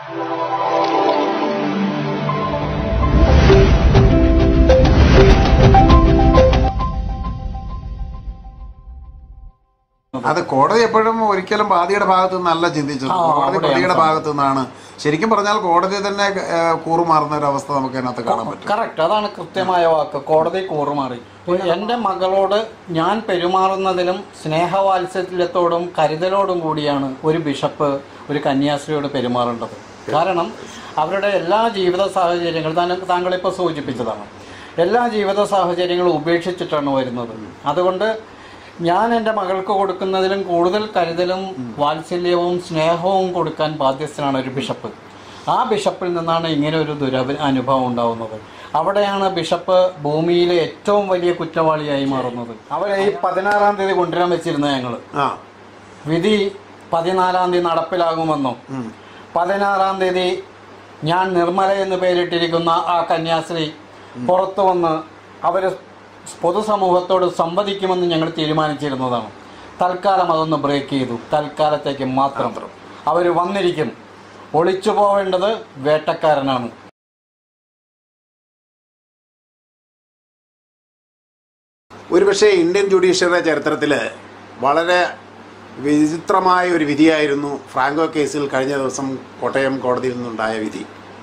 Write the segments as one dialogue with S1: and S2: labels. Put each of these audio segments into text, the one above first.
S1: അത് കോടതി എപ്പോഴും ഒരിക്കലും ബാധിയുടെ ഭാഗത്തു നിന്നല്ല ചിന്തിച്ചത്
S2: ആ,
S1: കോടതി
S2: അവിടെയാണ്
S1: പ്രതിയുടെ ഭാഗത്തു നിന്നാണ് ശരിക്കും പറഞ്ഞാൽ കോടതി തന്നെ ഏഹ്, കൂറുമാറുന്ന ഒരു അവസ്ഥ നമുക്ക് അതിനകത്ത് കാണാൻ പറ്റും
S2: കറക്റ്റ് അതാണ് കൃത്യമായ വാക്ക് കോടതി കൂറുമാറി എൻ്റെ മകളോട് ഞാൻ പെരുമാറുന്നതിലും സ്നേഹവാത്സല്യത്തോടും കരുതലോടും കൂടിയാണ് ഒരു ബിഷപ്പ് ഒരു കന്യാസ്ത്രീയോട് പെരുമാറേണ്ടത് കാരണം അവരുടെ എല്ലാ ജീവിത സാഹചര്യങ്ങളും താങ്കൾ താങ്കളിപ്പോൾ സൂചിപ്പിച്ചതാണ് എല്ലാ ജീവിത സാഹചര്യങ്ങളും ഉപേക്ഷിച്ചിട്ടാണ് വരുന്നത് അതുകൊണ്ട് ഞാൻ എൻ്റെ മകൾക്ക് കൊടുക്കുന്നതിലും കൂടുതൽ കരുതലും വാത്സല്യവും സ്നേഹവും കൊടുക്കാൻ ബാധ്യസ്ഥനാണ് ഒരു ബിഷപ്പ് ആ ബിഷപ്പിൽ നിന്നാണ് ഇങ്ങനെ ഒരു ദുരഭ അനുഭവം ഉണ്ടാവുന്നത് അവിടെയാണ് ബിഷപ്പ് ഭൂമിയിലെ ഏറ്റവും വലിയ കുറ്റവാളിയായി മാറുന്നത് അവരെ ഈ പതിനാറാം തീയതി കൊണ്ടുവരാൻ വെച്ചിരുന്ന ഞങ്ങൾ
S1: ആ
S2: വിധി പതിനാലാം തീയതി നടപ്പിലാകുമെന്നും പതിനാറാം തീയതി ഞാൻ നിർമ്മല എന്ന് പേരിട്ടിരിക്കുന്ന ആ കന്യാസ്ത്രീ പുറത്തു വന്ന് അവർ പൊതുസമൂഹത്തോട് സംവദിക്കുമെന്ന് ഞങ്ങൾ തീരുമാനിച്ചിരുന്നതാണ് തൽക്കാലം അതൊന്ന് ബ്രേക്ക് ചെയ്തു തൽക്കാലത്തേക്ക് മാത്രം അവർ വന്നിരിക്കും ഒളിച്ചു പോവേണ്ടത് വേട്ടക്കാരനാണ്
S1: ഒരുപക്ഷെ ഇന്ത്യൻ ജുഡീഷ്യറിയുടെ ചരിത്രത്തിൽ വളരെ വിചിത്രമായ ഒരു വിധിയായിരുന്നു ഫ്രാങ്കോ കേസിൽ കഴിഞ്ഞ ദിവസം കോട്ടയം കോടതിയിൽ നിന്നുണ്ടായ വിധി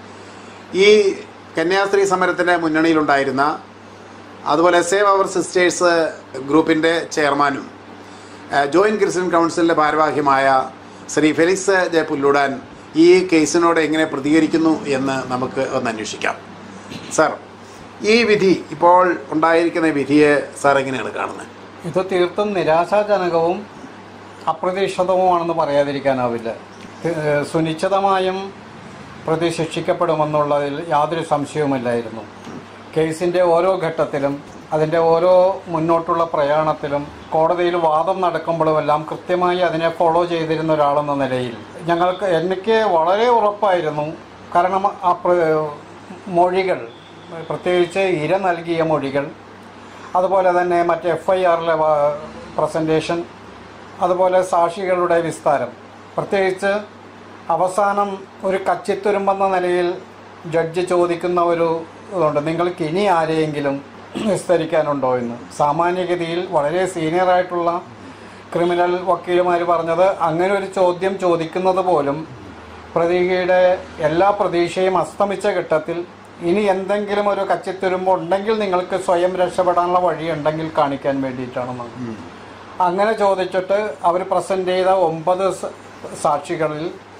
S1: ഈ കന്യാസ്ത്രീ സമരത്തിൻ്റെ മുന്നണിയിലുണ്ടായിരുന്ന അതുപോലെ സേവ് അവർ സിസ്റ്റേഴ്സ് ഗ്രൂപ്പിൻ്റെ ചെയർമാനും ഏഹ്, ജോയിൻറ്റ് ക്രിസ്ത്യൻ കൗൺസിലിൻ്റെ ഭാരവാഹിയുമായ ശ്രീ ഫെലിക്സ് ജെ പുല്ലൂടാൻ ഈ കേസിനോട് എങ്ങനെ പ്രതികരിക്കുന്നു എന്ന് നമുക്ക് ഒന്ന് അന്വേഷിക്കാം സാർ ഈ വിധി ഇപ്പോൾ ഉണ്ടായിരിക്കുന്ന വിധിയെ സാർ എങ്ങനെയാണ് കാണുന്നത്
S2: ഇത് തീർത്തും നിരാശാജനകവും അപ്രതീക്ഷിതവുമാണെന്ന് പറയാതിരിക്കാനാവില്ല ഏഹ് സുനിശ്ചിതമായും പ്രതി ശിക്ഷിക്കപ്പെടുമെന്നുള്ളതിൽ യാതൊരു സംശയവുമില്ലായിരുന്നു കേസിൻ്റെ ഓരോ ഘട്ടത്തിലും അതിൻ്റെ ഓരോ മുന്നോട്ടുള്ള പ്രയാണത്തിലും കോടതിയിൽ വാദം നടക്കുമ്പോഴുമെല്ലാം കൃത്യമായി അതിനെ ഫോളോ ചെയ്തിരുന്ന ഒരാളെന്ന നിലയിൽ ഞങ്ങൾക്ക് എനിക്ക് വളരെ ഉറപ്പായിരുന്നു കാരണം ആ പ്ര- മൊഴികൾ പ്രത്യേകിച്ച് ഇര നൽകിയ മൊഴികൾ അതുപോലെ തന്നെ മറ്റ് എഫ് ഐ ആറിലെ പ്രസൻറ്റേഷൻ അതുപോലെ സാക്ഷികളുടെ വിസ്താരം പ്രത്യേകിച്ച് അവസാനം ഒരു കച്ചിത്തുരുമ്പെന്ന നിലയിൽ ജഡ്ജി ചോദിക്കുന്ന ഒരു ഇതുണ്ട് നിങ്ങൾക്ക് ഇനി ആരെയെങ്കിലും വിസ്തരിക്കാനുണ്ടോ എന്ന് സാമാന്യഗതിയിൽ വളരെ സീനിയറായിട്ടുള്ള ക്രിമിനൽ വക്കീലുമാർ പറഞ്ഞത് അങ്ങനെ ഒരു ചോദ്യം ചോദിക്കുന്നത് പോലും പ്രതികയുടെ എല്ലാ പ്രതീക്ഷയും അസ്തമിച്ച ഘട്ടത്തിൽ ഇനി എന്തെങ്കിലും ഒരു കച്ചിത്തുരുമ്പ് ഉണ്ടെങ്കിൽ നിങ്ങൾക്ക് സ്വയം രക്ഷപ്പെടാനുള്ള വഴിയുണ്ടെങ്കിൽ കാണിക്കാൻ വേണ്ടിയിട്ടാണെന്നാണ് അങ്ങനെ ചോദിച്ചിട്ട് അവർ പ്രസന്റ് ചെയ്ത ഒമ്പത് സ- സാക്ഷികളിൽ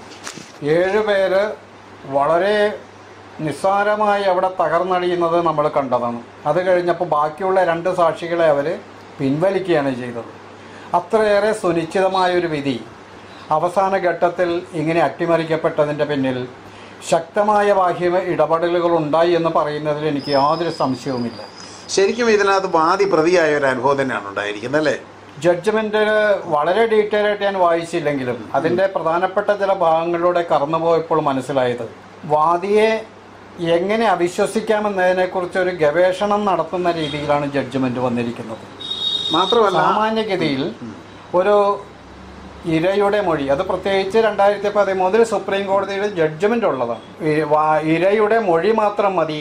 S2: ഏഴ് പേര് വളരെ നിസ്സാരമായി അവിടെ തകർന്നടിയുന്നത് നമ്മൾ കണ്ടതാണ് അത് കഴിഞ്ഞപ്പോൾ ബാക്കിയുള്ള രണ്ട് സാക്ഷികളെ അവർ പിൻവലിക്കുകയാണ് ചെയ്തത് അത്രയേറെ സുനിശ്ചിതമായ ഒരു വിധി അവസാന ഘട്ടത്തിൽ ഇങ്ങനെ അട്ടിമറിക്കപ്പെട്ടതിൻ്റെ പിന്നിൽ ശക്തമായ ബാഹ്യ ഇടപെടലുകൾ ഉണ്ടായി എന്ന് പറയുന്നതിൽ എനിക്ക് യാതൊരു സംശയവുമില്ല
S1: ശരിക്കും ഇതിനകത്ത് വാദി പ്രതിയായ ഒരു അനുഭവം തന്നെയാണ് ഉണ്ടായിരിക്കുന്നത് അല്ലേ
S2: ജഡ്ജ്മെന്റ് വളരെ ഡീറ്റെയിൽ ആയിട്ട് ഞാൻ വായിച്ചില്ലെങ്കിലും അതിന്റെ പ്രധാനപ്പെട്ട ചില ഭാഗങ്ങളിലൂടെ കടന്നുപോയപ്പോൾ മനസ്സിലായത് വാദിയെ എങ്ങനെ അവിശ്വസിക്കാമെന്നതിനെക്കുറിച്ച് ഒരു ഗവേഷണം നടത്തുന്ന രീതിയിലാണ് ജഡ്ജ്മെന്റ് വന്നിരിക്കുന്നത്
S1: മാത്രമല്ല
S2: സാമാന്യഗതിയിൽ ഒരു ഇരയുടെ മൊഴി അത് പ്രത്യേകിച്ച് രണ്ടായിരത്തി പതിമൂന്നിൽ സുപ്രീം കോടതിയുടെ ജഡ്ജ്മെന്റ് ഉള്ളതാണ് ഈ വാ- ഇരയുടെ മൊഴി മാത്രം മതി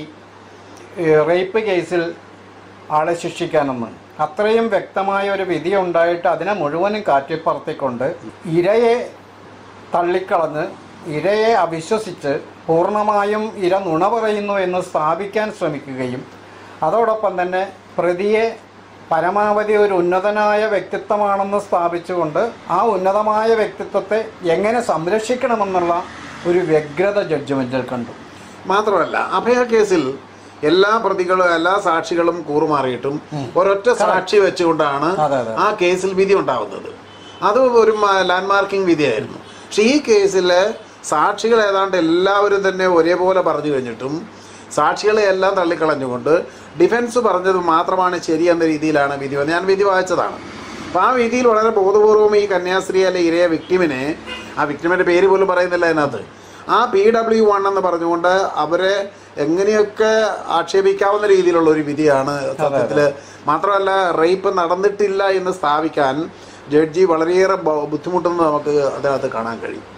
S2: ഈ റേപ്പ് കേസിൽ ആളെ ശിക്ഷിക്കാനെന്ന് അത്രയും വ്യക്തമായ ഒരു വിധി ഉണ്ടായിട്ട് അതിനെ മുഴുവനും കാറ്റിപ്പറത്തിക്കൊണ്ട് ഇരയെ തള്ളിക്കളഞ്ഞ് ഇരയെ അവിശ്വസിച്ച് പൂർണ്ണമായും ഇര നുണ പറയുന്നു എന്ന് സ്ഥാപിക്കാൻ ശ്രമിക്കുകയും അതോടൊപ്പം തന്നെ പ്രതിയെ പരമാവധി ഒരു ഉന്നതനായ വ്യക്തിത്വമാണെന്ന് സ്ഥാപിച്ചുകൊണ്ട് ആ ഉന്നതമായ വ്യക്തിത്വത്തെ എങ്ങനെ സംരക്ഷിക്കണമെന്നുള്ള ഒരു വ്യഗ്രത ജഡ്ജ്മെന്റിൽ കണ്ടു
S1: മാത്രമല്ല അഭയ കേസിൽ എല്ലാ പ്രതികളും എല്ലാ സാക്ഷികളും കൂറുമാറിയിട്ടും ഒരൊറ്റ സാക്ഷി വെച്ചുകൊണ്ടാണ്
S2: അതെ, അതെ.
S1: ആ കേസിൽ വിധി ഉണ്ടാവുന്നത് അത് ഒരു ലാൻഡ് മാർക്കിംഗ് വിധിയായിരുന്നു പക്ഷെ ഈ കേസില് സാക്ഷികൾ ഏതാണ്ട് എല്ലാവരും തന്നെ ഒരേപോലെ പറഞ്ഞു കഴിഞ്ഞിട്ടും സാക്ഷികളെ എല്ലാം തള്ളിക്കളഞ്ഞുകൊണ്ട് ഡിഫൻസ് പറഞ്ഞത് മാത്രമാണ് ശരി എന്ന രീതിയിലാണ് വിധി വന്നത്. ഞാൻ വിധി വായിച്ചതാണ് അപ്പോൾ ആ വിധിയിൽ വളരെ ബോധപൂർവം ഈ കന്യാസ്ത്രീ അല്ലെ ഇരയ വിക്ടിമിനെ ആ വിക്ടിമിൻ്റെ പേര് പോലും പറയുന്നില്ല അതിനകത്ത് ആ പി ഡബ്ല്യു വൺ എന്ന് പറഞ്ഞുകൊണ്ട് അവരെ എങ്ങനെയൊക്കെ ആക്ഷേപിക്കാവുന്ന രീതിയിലുള്ള ഒരു വിധിയാണ് സത്യത്തിൽ മാത്രമല്ല റേപ്പ് നടന്നിട്ടില്ല എന്ന് സ്ഥാപിക്കാൻ ജഡ്ജി വളരെയേറെ ബ- ബുദ്ധിമുട്ടുന്നത് നമുക്ക് അതിനകത്ത് കാണാൻ കഴിയും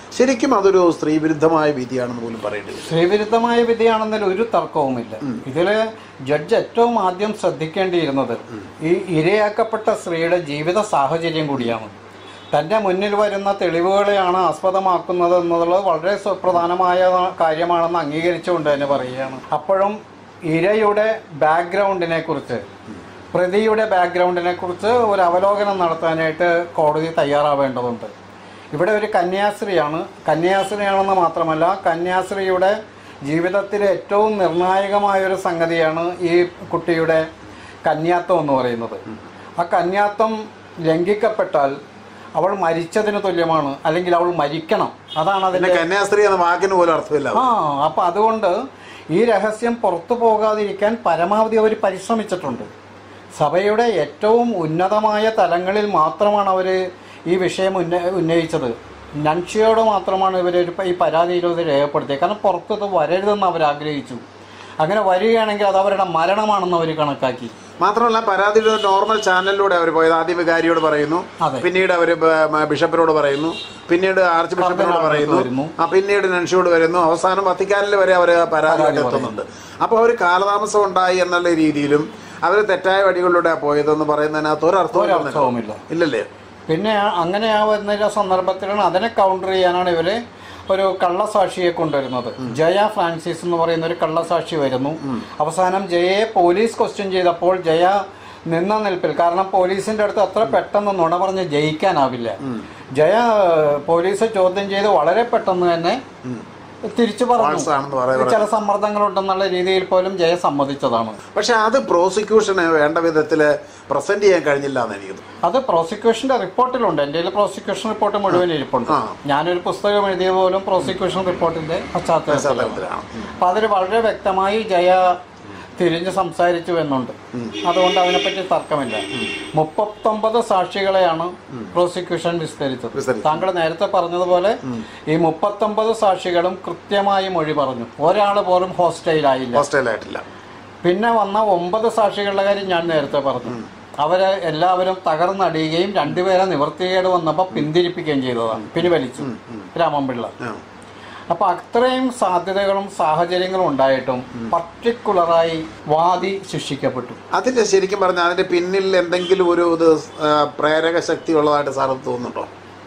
S1: ശരിക്കും അതൊരു സ്ത്രീവിരുദ്ധമായ വിധിയാണെന്ന് പോലും പറയേണ്ടി വരും
S2: സ്ത്രീവിരുദ്ധമായ വിധിയാണെന്നതിൽ ഒരു തർക്കവുമില്ല ഇതില് ജഡ്ജ് ഏറ്റവും ആദ്യം ശ്രദ്ധിക്കേണ്ടിയിരുന്നത് ഈ ഇരയാക്കപ്പെട്ട സ്ത്രീയുടെ ജീവിത സാഹചര്യം കൂടിയാണ് തന്റെ മുന്നിൽ വരുന്ന തെളിവുകളെയാണ് ആസ്പദമാക്കുന്നത് എന്നുള്ളത് വളരെ സുപ്രധാനമായ കാര്യമാണെന്ന് അംഗീകരിച്ചുകൊണ്ട് തന്നെ പറയുകയാണ് അപ്പോഴും ഇരയുടെ ബാക്ക്ഗ്രൗണ്ടിനെ കുറിച്ച് പ്രതിയുടെ ബാക്ക്ഗ്രൗണ്ടിനെ കുറിച്ച് ഒരു അവലോകനം നടത്താനായിട്ട് കോടതി തയ്യാറാവേണ്ടതുണ്ട് ഇവിടെ ഒരു കന്യാസ്ത്രീയാണ് കന്യാസ്ത്രീയാണെന്ന് മാത്രമല്ല കന്യാസ്ത്രീയുടെ ജീവിതത്തിലെ ഏറ്റവും നിർണായകമായ ഒരു സംഗതിയാണ് ഈ കുട്ടിയുടെ കന്യാത്വം എന്ന് പറയുന്നത് ആ കന്യാത്വം ലംഘിക്കപ്പെട്ടാൽ അവൾ മരിച്ചതിന് തുല്യമാണ് അല്ലെങ്കിൽ അവൾ മരിക്കണം അതാണ് അതിന്റെ
S1: പിന്നെ കന്യാസ്ത്രീ എന്ന വാക്കിന് പോലും അർത്ഥമില്ല
S2: ആ അപ്പൊ അതുകൊണ്ട് ഈ രഹസ്യം പുറത്തു പോകാതിരിക്കാൻ പരമാവധി അവർ പരിശ്രമിച്ചിട്ടുണ്ട് സഭയുടെ ഏറ്റവും ഉന്നതമായ തലങ്ങളിൽ മാത്രമാണ് അവർ ഈ വിഷയം ഉന്ന ഉന്നയിച്ചത് നൻഷിയോട് മാത്രമാണ് ഇവർ ഈ പരാതിയിൽ ഇത് രേഖപ്പെടുത്തിയത് കാരണം പുറത്തത് വരരുതെന്ന് അവർ ആഗ്രഹിച്ചു അങ്ങനെ വരികയാണെങ്കിൽ അത് അവരുടെ മരണമാണെന്ന് അവർ കണക്കാക്കി
S1: മാത്രമല്ല പരാതിയുടെ നോർമൽ ചാനലിലൂടെ അവർ പോയത് ആദ്യം വികാരിയോട് പറയുന്നു
S2: അതെ.
S1: പിന്നീട് അവർ ബിഷപ്പിനോട് പറയുന്നു പിന്നീട് ആർച്ച് ബിഷപ്പിനോട്
S2: കർദിനാളിനോട്
S1: പറയുന്നു
S2: വരുന്നു.
S1: ആ പിന്നീട് നൻഷിയോട് വരുന്നു അവസാനം വത്തിക്കാനിൽ വരെ അവർ പരാതിയായിട്ട് എത്തുന്നുണ്ട് അപ്പോൾ അവർ കാലതാമസം ഉണ്ടായി എന്നുള്ള രീതിയിലും അവർ തെറ്റായ വഴികളിലൂടെ പോയതെന്ന് പറയുന്നതിനകത്ത് ഒരർത്ഥവും
S2: ഒരർത്ഥവുമില്ല
S1: ഇല്ലല്ലേ
S2: പിന്നെ ആ- അങ്ങനെ ആ വരുന്ന സന്ദർഭത്തിലാണ് അതിനെ കൗണ്ടർ ചെയ്യാനാണ് ഇവര് ഒരു കള്ളസാക്ഷിയെ കൊണ്ടുവരുന്നത് ജയ ഫ്രാൻസിസ് എന്ന് പറയുന്ന ഒരു കള്ളസാക്ഷി വരുന്നു അവസാനം ജയയെ പോലീസ് ക്വസ്റ്റ്യൻ ചെയ്തപ്പോൾ ജയ നിന്ന നിൽപ്പിൽ കാരണം പോലീസിന്റെ അടുത്ത് അത്ര പെട്ടെന്ന് നുണ പറഞ്ഞ് ജയിക്കാനാവില്ല ജയ പോലീസ് ചോദ്യം ചെയ്ത് വളരെ പെട്ടെന്ന് തന്നെ തിരിച്ചു പറഞ്ഞു
S1: False ആണെന്ന് പറയാൻ
S2: ചില സമ്മർദ്ദങ്ങളുണ്ടെന്നുള്ള രീതിയിൽ പോലും ജയ സമ്മതിച്ചതാണ്
S1: പക്ഷെ അത് പ്രോസിക്യൂഷന് വേണ്ട വിധത്തിൽ പ്രസന്റ് ചെയ്യാൻ കഴിഞ്ഞില്ല എന്ന് എനിക്ക് തോന്നുന്നു.
S2: അത് പ്രോസിക്യൂഷന്റെ റിപ്പോർട്ടിലുണ്ട് എൻ്റെ കയ്യിൽ പ്രോസിക്യൂഷൻ റിപ്പോർട്ട് മുഴുവൻ ഇരിപ്പുണ്ട്
S1: ആ.
S2: ഞാനൊരു പുസ്തകം എഴുതിയ പോലും പ്രോസിക്യൂഷൻ റിപ്പോർട്ടിന്റെ പശ്ചാത്തലത്തിലാണ്
S1: പശ്ചാത്തലത്തിലാണ്
S2: അപ്പൊ അതിൽ വളരെ വ്യക്തമായി ജയ തിരിഞ്ഞ് സംസാരിച്ചു എന്നുണ്ട് അതുകൊണ്ട് അതിനെപ്പറ്റി തർക്കമില്ല മുപ്പത്തൊമ്പത് സാക്ഷികളെയാണ് പ്രോസിക്യൂഷൻ വിസ്തരിച്ചത്
S1: വിസ്തരിച്ചത്.
S2: താങ്കൾ നേരത്തെ പറഞ്ഞതുപോലെ ഈ മുപ്പത്തൊമ്പത് സാക്ഷികളും കൃത്യമായി മൊഴി പറഞ്ഞു ഒരാൾ പോലും ഹോസ്റ്റൈലായില്ല
S1: ഹോസ്റ്റലായിട്ടില്ല
S2: പിന്നെ വന്ന ഒമ്പത് സാക്ഷികളുടെ കാര്യം ഞാൻ നേരത്തെ പറഞ്ഞു അവരെ എല്ലാവരും തകർന്നടിയുകയും രണ്ടുപേരെ നിവർത്തികേട് വന്നപ്പോൾ പിന്തിരിപ്പിക്കുകയും ചെയ്തതാണ് പിൻവലിച്ചു രാമൻപിള്ള
S1: ആ.
S2: അപ്പൊ അത്രയും സാധ്യതകളും സാഹചര്യങ്ങളും ഉണ്ടായിട്ടും പർട്ടിക്കുലറായി വാദി ശിക്ഷിക്കപ്പെട്ടു
S1: അതിന്റെ ശരിക്കും പറഞ്ഞാൽ അതിന്റെ പിന്നിൽ എന്തെങ്കിലും ഒരു ഇത് ആ, പ്രേരക ശക്തി ഉള്ളതായിട്ട് സാറ് തോന്നുന്നുണ്ടോ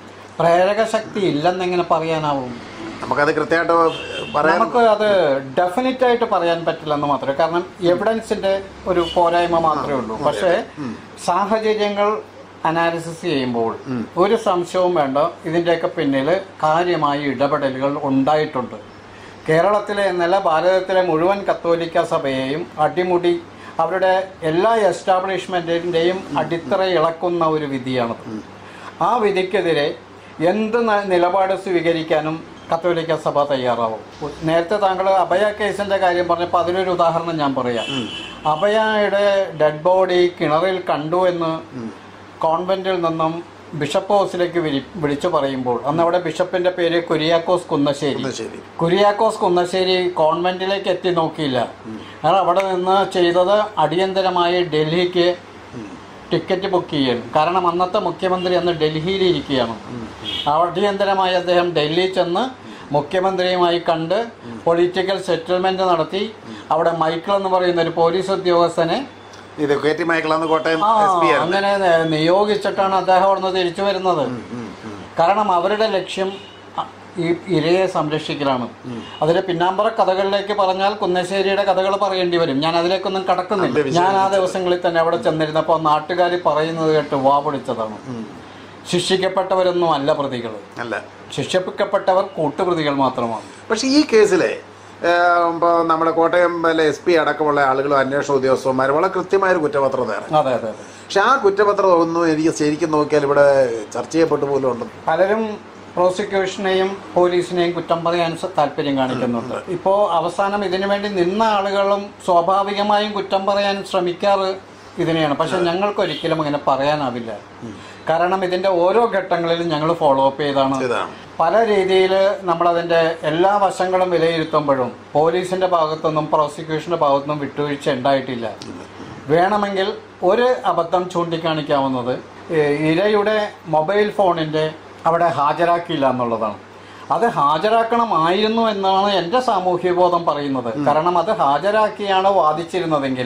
S2: പ്രേരക ശക്തി ഇല്ലെന്നെങ്ങനെ പറയാനാവും
S1: നമുക്കത് കൃത്യമായിട്ട് പറയാൻ
S2: നമുക്ക് അത് ഡെഫിനറ്റ് ആയിട്ട് പറയാൻ പറ്റില്ലെന്ന് മാത്രമേ കാരണം എവിഡൻസിന്റെ ഒരു പോരായ്മ മാത്രമേ ഉള്ളൂ പക്ഷേ സാഹചര്യങ്ങൾ അനാലിസിസ് ചെയ്യുമ്പോൾ ഒരു സംശയവും വേണ്ട ഇതിൻ്റെയൊക്കെ പിന്നിൽ കാര്യമായ ഇടപെടലുകൾ ഉണ്ടായിട്ടുണ്ട് കേരളത്തിലെ എന്നല്ല ഭാരതത്തിലെ മുഴുവൻ കത്തോലിക്ക സഭയെയും അടിമുടി അവരുടെ എല്ലാ എസ്റ്റാബ്ലിഷ്മെൻറ്റിൻ്റെയും അടിത്തറ ഇളക്കുന്ന ഒരു വിധിയാണത് ആ വിധിക്കെതിരെ എന്ത് ന- നിലപാട് സ്വീകരിക്കാനും കത്തോലിക്ക സഭ തയ്യാറാവും നേരത്തെ താങ്കൾ അഭയ കേസിന്റെ കാര്യം പറഞ്ഞപ്പോൾ അതിനൊരു ഉദാഹരണം ഞാൻ പറയാം അഭയയുടെ ഡെഡ് ബോഡി കിണറിൽ കണ്ടു എന്ന് കോൺവെന്റിൽ നിന്നും ബിഷപ്പ് ഹൗസിലേക്ക് വിളി- വിളിച്ചു പറയുമ്പോൾ അന്ന് അവിടെ ബിഷപ്പിന്റെ പേര് കുര്യാക്കോസ് കുന്നശ്ശേരി
S1: ഒന്ന് ശരി
S2: കുര്യാക്കോസ് കുന്നശ്ശേരി കോൺവെന്റിലേക്ക് എത്തി നോക്കിയില്ല കാരണം അവിടെ നിന്ന് ചെയ്തത് അടിയന്തരമായി ഡൽഹിക്ക് ടിക്കറ്റ് ബുക്ക് ചെയ്യൽ കാരണം അന്നത്തെ മുഖ്യമന്ത്രി അന്ന് ഡൽഹിയിൽ ഇരിക്കുകയാണ് അടിയന്തരമായി അദ്ദേഹം ഡൽഹി ചെന്ന് മുഖ്യമന്ത്രിയുമായി കണ്ട് പൊളിറ്റിക്കൽ സെറ്റിൽമെന്റ് നടത്തി അവിടെ മൈക്കിൾ എന്ന് പറയുന്ന ഒരു പോലീസ് ഉദ്യോഗസ്ഥനെ
S1: ഇത് കെ ടി മൈക്കിളാന്ന് കോട്ടയം
S2: ആ
S1: എസ് പി ആണ്
S2: അങ്ങനെ ന- നിയോഗിച്ചിട്ടാണ് അദ്ദേഹം അവിടുന്ന് തിരിച്ചു വരുന്നത് കാരണം അവരുടെ ലക്ഷ്യം അ- ഈ ഇരയെ സംരക്ഷിക്കലാണ് അതിലെ പിന്നാമ്പറ കഥകളിലേക്ക് പറഞ്ഞാൽ കുന്നശ്ശേരിയുടെ കഥകൾ പറയേണ്ടി വരും ഞാൻ അതിലേക്കൊന്നും കടക്കുന്നില്ല ഞാൻ ആ ദിവസങ്ങളിൽ തന്നെ അവിടെ ചെന്നിരുന്നപ്പോൾ നാട്ടുകാർ പറയുന്നത് കേട്ട് വാ പൊളിച്ചതാണ് ശിക്ഷിക്കപ്പെട്ടവരൊന്നും അല്ല പ്രതികൾ
S1: അല്ല
S2: ശിക്ഷിക്കപ്പെട്ടവർ കൂട്ടുപ്രതികൾ മാത്രമാണ്
S1: പക്ഷെ ഈ കേസിലെ ഇപ്പോൾ നമ്മുടെ കോട്ടയം എസ് പി അടക്കമുള്ള ആളുകളും അന്വേഷണ ഉദ്യോഗസ്ഥന്മാരും വളരെ കൃത്യമായൊരു കുറ്റപത്രം തയ്യാറാണ്
S2: അതെ അതെ അതെ
S1: പക്ഷെ ആ കുറ്റപത്രം ഒന്നും എനിക്ക് ശരിക്കും നോക്കിയാൽ ഇവിടെ ചർച്ച ചെയ്യപ്പെട്ടു പോലും ഉണ്ട്
S2: പലരും പ്രോസിക്യൂഷനെയും പോലീസിനെയും കുറ്റം പറയാൻ സ- താല്പര്യം കാണിക്കുന്നുണ്ട് ഇപ്പോൾ അവസാനം ഇതിനു വേണ്ടി നിന്ന ആളുകളും സ്വാഭാവികമായും കുറ്റം പറയാൻ ശ്രമിക്കാറ് ഇതിനെയാണ് പക്ഷെ ഞങ്ങൾക്ക് ഒരിക്കലും അങ്ങനെ പറയാനാവില്ല കാരണം ഇതിന്റെ ഓരോ ഘട്ടങ്ങളിലും ഞങ്ങൾ ഫോളോ അപ്പ് ചെയ്താണ്
S1: ഇതാണ്
S2: പല രീതിയിൽ നമ്മളതിൻ്റെ എല്ലാ വശങ്ങളും വിലയിരുത്തുമ്പോഴും പോലീസിന്റെ ഭാഗത്തുനിന്നും പ്രോസിക്യൂഷന്റെ ഭാഗത്തുനിന്നും വിട്ടുവീഴ്ച ഉണ്ടായിട്ടില്ല വേണമെങ്കിൽ ഒരു അബദ്ധം ചൂണ്ടിക്കാണിക്കാവുന്നത് ഏഹ് ഇരയുടെ മൊബൈൽ ഫോണിന്റെ അവിടെ ഹാജരാക്കിയില്ല എന്നുള്ളതാണ് അത് ഹാജരാക്കണമായിരുന്നു എന്നാണ് എൻ്റെ സാമൂഹ്യ ബോധം പറയുന്നത് കാരണം അത് ഹാജരാക്കിയാണ് വാദിച്ചിരുന്നതെങ്കിൽ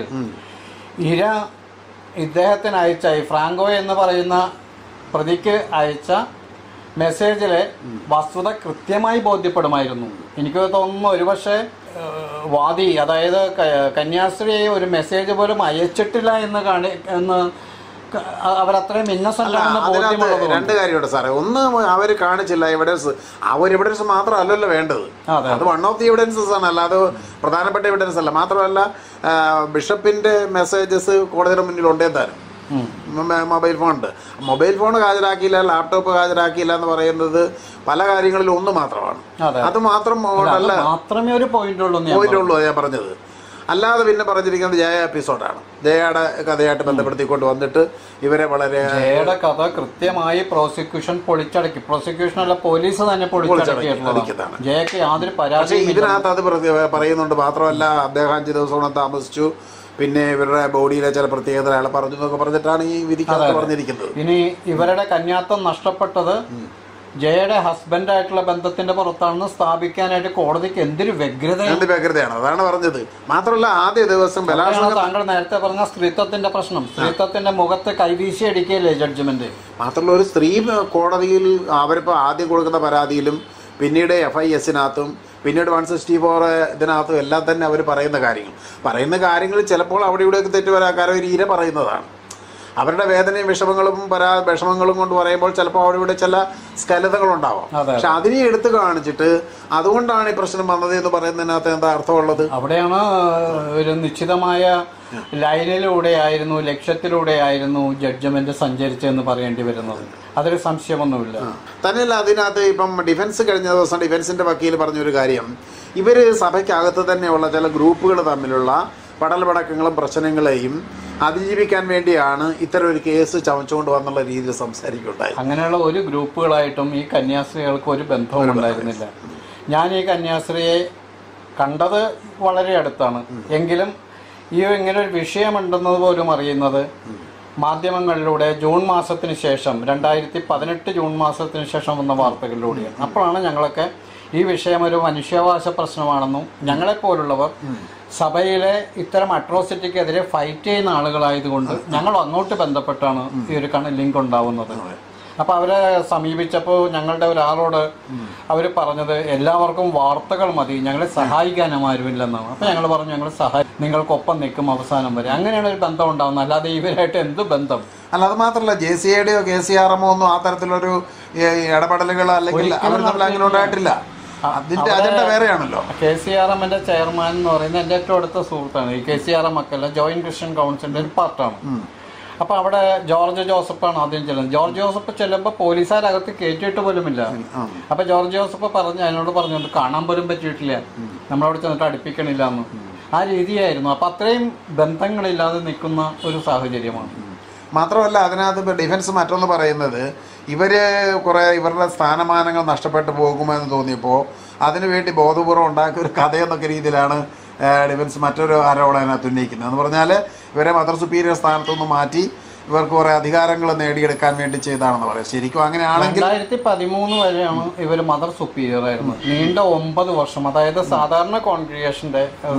S2: ഇര ഇദ്ദേഹത്തിന് അയച്ച ഈ ഫ്രാങ്കോ എന്ന് പറയുന്ന പ്രതിക്ക് അയച്ച മെസ്സേജിലെ വസ്തുത കൃത്യമായി ബോധ്യപ്പെടുമായിരുന്നു എനിക്ക് തോന്നുന്നു ഒരുപക്ഷെ ഏഹ്, വാദി അതായത് ക- കന്യാസ്ത്രീ ഒരു മെസ്സേജ് പോലും അയച്ചിട്ടില്ല എന്ന് കാണി എന്ന് ക- അവരത്രയും ഇന്നസെന്റ് ആണെന്ന്
S1: അതിനകത്ത്
S2: ബോധ്യമുള്ളത്
S1: രണ്ട് കാര്യമുണ്ട് സാറേ ഒന്ന് അവർ കാണിച്ചില്ല എവിഡൻസ് ആ ഒരു എവിഡൻസ് മാത്രമല്ലല്ലോ വേണ്ടത്
S2: അതെ.
S1: അത് വൺ ഓഫ് ദി എവിഡൻസസ് ആണ് അല്ലാതെ പ്രധാനപ്പെട്ട എവിഡൻസ് അല്ല മാത്രമല്ല ആ, ബിഷപ്പിന്റെ മെസ്സേജസ് കോടതിയുടെ മുന്നിൽ ഉണ്ടേ താനും
S2: ഉം.
S1: മ- മൊബൈൽ ഫോൺ ഉണ്ട് മൊബൈൽ ഫോൺ ഹാജരാക്കിയില്ല ലാപ്ടോപ്പ് ഹാജരാക്കിയില്ല എന്ന് പറയുന്നത് പല കാര്യങ്ങളിലും ഒന്ന് മാത്രമാണ്
S2: അതെ.
S1: അത് മാത്രം
S2: അത്
S1: അല്ല
S2: മാത്രമേ ഒരു പോയിന്റ് ഉള്ളൂ എന്ന് ഞാൻ
S1: പോയിന്റ് ഉള്ളൂ ഞാൻ പറഞ്ഞത് അല്ലാതെ പിന്നെ പറഞ്ഞിരിക്കുന്നത് ജയ എപ്പിസോഡാണ് ജയയുടെ കഥയായിട്ട് ബന്ധപ്പെടുത്തിക്കൊണ്ട് വന്നിട്ട് ഇവരെ വളരെ
S2: ജയയുടെ കഥ കൃത്യമായി പ്രോസിക്യൂഷൻ പൊളിച്ചടക്കി പ്രോസിക്യൂഷൻ അല്ല പോലീസ് തന്നെ പൊളിച്ചടക്കിയിട്ടുള്ളതാണ്
S1: അടിക്കുന്നതാണ്.
S2: ജയക്ക് യാതൊരു
S1: പക്ഷേ
S2: പരാതിയും
S1: ഇതിനകത്ത് അത് പ്രതി- പറയുന്നുണ്ട് മാത്രമല്ല അദ്ദേഹം അഞ്ച് ദിവസം കൂടെ താമസിച്ചു പിന്നെ ഇവരുടെ ബോഡിയിലെ ചില പ്രത്യേകത അയാളെ പറഞ്ഞു എന്നൊക്കെ പറഞ്ഞിട്ടാണ് ഈ വിധിക്കകത്ത് പറഞ്ഞിരിക്കുന്നത്
S2: ഇനി ഇവരുടെ കന്യാത്വം നഷ്ടപ്പെട്ടത് ജയയുടെ ഹസ്ബൻഡ് ആയിട്ടുള്ള ബന്ധത്തിന്റെ പുറത്താണെന്ന് സ്ഥാപിക്കാനായിട്ട് കോടതിക്ക് എന്തൊരു വ്യഗ്രതയാണ്
S1: എന്ത് വ്യഗ്രതയാണ് അതാണ് പറഞ്ഞത് മാത്രമല്ല ആദ്യ ദിവസം ബലാത്സംഗം
S2: അതാണ് താങ്കൾ നേരത്തെ പറഞ്ഞ സ്ത്രീത്വത്തിന്റെ പ്രശ്നം സ്ത്രീത്വത്തിന്റെ മുഖത്ത് കൈവീശി അടിക്കുകയല്ലേ ജഡ്ജ്മെന്റ്
S1: മാത്രമല്ല ഒരു സ്ത്രീ കോടതിയിൽ അവരിപ്പോൾ ആദ്യം കൊടുക്കുന്ന പരാതിയിലും പിന്നീട് എഫ് ഐ എസിനകത്തും പിന്നീട് വൺ സിക്സ്റ്റി ഫോർ ഇതിനകത്തും എല്ലാം തന്നെ അവർ പറയുന്ന കാര്യങ്ങൾ പറയുന്ന കാര്യങ്ങൾ ചിലപ്പോൾ അവിടെ ഇവിടെയൊക്കെ തെറ്റ് വരാൻ കാരണം ഒരു ഇര പറയുന്നതാണ് അവരുടെ വേദനയും വിഷമങ്ങളും പരാ വിഷമങ്ങളും കൊണ്ട് പറയുമ്പോൾ ചിലപ്പോൾ അവിടെ ഇവിടെ ചില സ്കലതകളുണ്ടാവാം
S2: അതെ.
S1: പക്ഷെ അതിനെ എടുത്തു കാണിച്ചിട്ട് അതുകൊണ്ടാണ് ഈ പ്രശ്നം വന്നത് എന്ന് പറയുന്നതിനകത്ത് എന്താ അർത്ഥമുള്ളത്
S2: അവിടെയാണ് ഒരു നിശ്ചിതമായ ലൈനിലൂടെ ആയിരുന്നു ലക്ഷ്യത്തിലൂടെ ആയിരുന്നു ജഡ്ജ്മെന്റ് സഞ്ചരിച്ചതെന്ന് പറയേണ്ടി വരുന്നത് അതൊരു സംശയമൊന്നുമില്ല
S1: തന്നെയല്ല അതിനകത്ത് ഇപ്പം ഡിഫൻസ് കഴിഞ്ഞ ദിവസം ഡിഫൻസിന്റെ വക്കീൽ പറഞ്ഞൊരു കാര്യം ഇവർ സഭയ്ക്കകത്ത് തന്നെയുള്ള ചില ഗ്രൂപ്പുകൾ തമ്മിലുള്ള പടൽപടക്കങ്ങളും പ്രശ്നങ്ങളെയും അതിജീവിക്കാൻ വേണ്ടിയാണ് ഇത്തരം ഒരു കേസ് ചമച്ചുകൊണ്ട് വന്നുള്ള രീതിയിൽ സംസാരിക്കുകയുണ്ടായി
S2: അങ്ങനെയുള്ള ഒരു ഗ്രൂപ്പുകളായിട്ടും ഈ കന്യാസ്ത്രീകൾക്ക് ഒരു ബന്ധവും ഉണ്ടായിരുന്നില്ല ഞാൻ ഈ കന്യാസ്ത്രീയെ കണ്ടത് വളരെ അടുത്താണ് എങ്കിലും ഈ ഇങ്ങനെ ഒരു വിഷയമുണ്ടെന്നത് പോലും അറിയുന്നത് മാധ്യമങ്ങളിലൂടെ ജൂൺ മാസത്തിന് ശേഷം രണ്ടായിരത്തി പതിനെട്ട് ജൂൺ മാസത്തിന് ശേഷം വന്ന വാർത്തകളിലൂടെയാണ് അപ്പോഴാണ് ഞങ്ങളൊക്കെ ഈ വിഷയം ഒരു മനുഷ്യാവകാശ പ്രശ്നമാണെന്നും ഞങ്ങളെപ്പോലുള്ളവർ സഭയിലെ ഇത്തരം അട്രോസിറ്റിക്കെതിരെ ഫൈറ്റ് ചെയ്യുന്ന ആളുകളായതുകൊണ്ട് ഞങ്ങൾ അങ്ങോട്ട് ബന്ധപ്പെട്ടാണ് ഈ ഒരു കണ ലിങ്ക് ഉണ്ടാവുന്നത് അപ്പൊ അവരെ സമീപിച്ചപ്പോൾ ഞങ്ങളുടെ ഒരാളോട് അവർ പറഞ്ഞത് എല്ലാവർക്കും വാർത്തകൾ മതി ഞങ്ങളെ സഹായിക്കാനും ആരുമില്ലെന്നാണ് അപ്പൊ ഞങ്ങൾ പറഞ്ഞു ഞങ്ങൾ സഹായി നിങ്ങൾക്കൊപ്പം നിൽക്കും അവസാനം വരെ അങ്ങനെയാണ് ഒരു ബന്ധം ഉണ്ടാവുന്നത് അല്ലാതെ ഇവരായിട്ട് എന്ത് ബന്ധം
S1: അല്ല അത് മാത്രമല്ല ജെ സി ഐയുടെയോ കെ സി ആർ എമ്മോ ഒന്നും ആ തരത്തിലൊരു ഏ, ഇടപെടലുകൾ അല്ലെങ്കിൽ അവർ തമ്മിൽ അങ്ങനെ ഉണ്ടായിട്ടില്ല അതിന്റെ അജണ്ട വേറെയാണല്ലോ
S2: കെ സി ആർ എമ്മിന്റെ ചെയർമാൻ എന്ന് പറയുന്നത് എൻ്റെ ഏറ്റവും അടുത്ത സുഹൃത്താണ് ഈ കെ സി ആർ എം ഒക്കെ ജോയിന്റ് ക്രിസ്ത്യൻ കൗൺസിലിന്റെ ഒരു പാർട്ടാണ് അപ്പൊ അവിടെ ജോർജ് ജോസഫാണ് ആദ്യം ചെല്ലുന്നത് ജോർജ് ജോസഫ് ചെല്ലുമ്പോൾ പോലീസുകാരകത്ത് കയറ്റിയിട്ട് പോലുമില്ല അപ്പൊ ജോർജ് ജോസഫ് പറഞ്ഞു അതിനോട് പറഞ്ഞു കാണാൻ പോലും പറ്റിയിട്ടില്ല നമ്മളവിടെ ചെന്നിട്ട് അടുപ്പിക്കണില്ല എന്ന് ആ രീതിയായിരുന്നു അപ്പൊ അത്രയും ബന്ധങ്ങളില്ലാതെ നിൽക്കുന്ന ഒരു സാഹചര്യമാണ്
S1: മാത്രമല്ല അതിനകത്ത് ഇപ്പോൾ ഡിഫൻസ് മറ്റൊന്ന് പറയുന്നത് ഇവര് കുറേ ഇവരുടെ സ്ഥാനമാനങ്ങൾ നഷ്ടപ്പെട്ടു പോകുമെന്ന് തോന്നിയപ്പോൾ അതിനുവേണ്ടി ബോധപൂർവ്വം ഉണ്ടാക്കിയ ഒരു കഥയെന്നൊക്കെ രീതിയിലാണ് ആ, ഡിഫൻസ് മറ്റൊരു ആരോപണം അതിനകത്ത് ഉന്നയിക്കുന്നത് എന്ന് പറഞ്ഞാൽ ഇവരെ മദർ സുപ്പീരിയർ സ്ഥാനത്തുനിന്ന് മാറ്റി ഇവർക്ക് കുറേ അധികാരങ്ങൾ നേടിയെടുക്കാൻ വേണ്ടി ചെയ്താണെന്ന് പറയാം ശരിക്കും അങ്ങനെയാണെങ്കിൽ
S2: രണ്ടായിരത്തി പതിമൂന്ന് വരെയാണ് ഇവർ മദർ സുപ്പീരിയർ ആയിരുന്നത് നീണ്ട ഒമ്പത് വർഷം അതായത് സാധാരണ കോൺഗ്രിഗേഷന്റെ